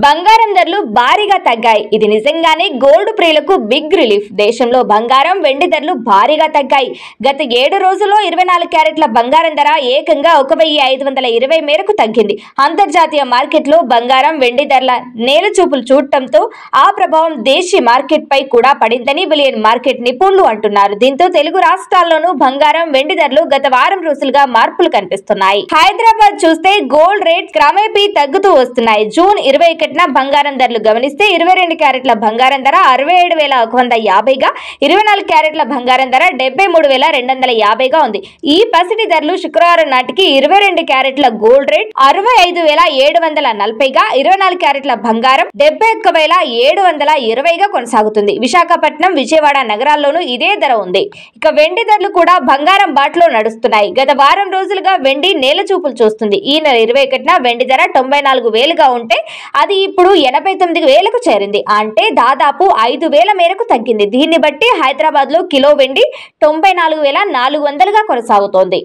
బంగారం ధరలు భారీగా తగ్గాయి ఇది నిజంగానే గోల్డ్ ప్రియులకు బిగ్ రిలీఫ్ దేశంలో బంగారం వెండి ధరలు భారీగా తగ్గాయి గత ఏడు రోజుల్లో ఇరవై నాలుగు క్యారెట్ల బంగారం ధర ఏకంగా ఒక వెయ్యి ఐదు వందల ఇరవై మేరకు తగ్గింది అంతర్జాతీయ మార్కెట్లో బంగారం వెండి ధరల నేల చూపులు చూడటంతో ఆ ప్రభావం దేశీ మార్కెట్ పై కూడా పడిందని బిలియన్ మార్కెట్ నిపుణులు అంటున్నారు దీంతో తెలుగు రాష్ట్రాల్లోనూ బంగారం వెండి ధరలు గత వారం రోజులుగా మార్పులు కనిపిస్తున్నాయి హైదరాబాద్ చూస్తే గోల్డ్ రేట్ క్రమేపీ తగ్గుతూ వస్తున్నాయి జూన్ ఇరవై ఒకటిన బంగారం ధరలు గమనిస్తే ఇరవై రెండు క్యారెట్ల బంగారం ధర అరవై ఏడు వేల ఒక వంద యాభైగా ఇరవై నాలుగు క్యారెట్ల బంగారం ధర డెబ్బై మూడు వేల రెండు వందల యాభైగా ఉంది ఈ పసిడి ధరలు శుక్రవారం నాటికి ఇరవై రెండు క్యారెట్ల గోల్డ్ రేట్ అరవై ఐదు వేల ఏడు వందల నలభైగా ఇరవై నాలుగు క్యారెట్ల బంగారం డెబ్బై ఒక్క వేల ఏడు వందల ఇరవైగా కొనసాగుతుంది విశాఖపట్నం విజయవాడ నగరాల్లోనూ ఇదే ధర ఉంది ఇక వెండి ధరలు కూడా బంగారం బాటలో నడుస్తున్నాయి గత వారం రోజులుగా వెండి నేల చూపులు చూస్తుంది ఈ నెల ఇరవై ఒకటిన వెండి ధర తొంభై నాలుగు వేలుగా ఉంటే అది ఇప్పుడు ఎనభై తొమ్మిది వేలకు చేరింది అంటే దాదాపు ఐదు వేల మేరకు తగ్గింది దీన్ని బట్టి హైదరాబాద్ లో కిలో వెండి తొంభై నాలుగు వేల నాలుగు వందలుగా కొనసాగుతోంది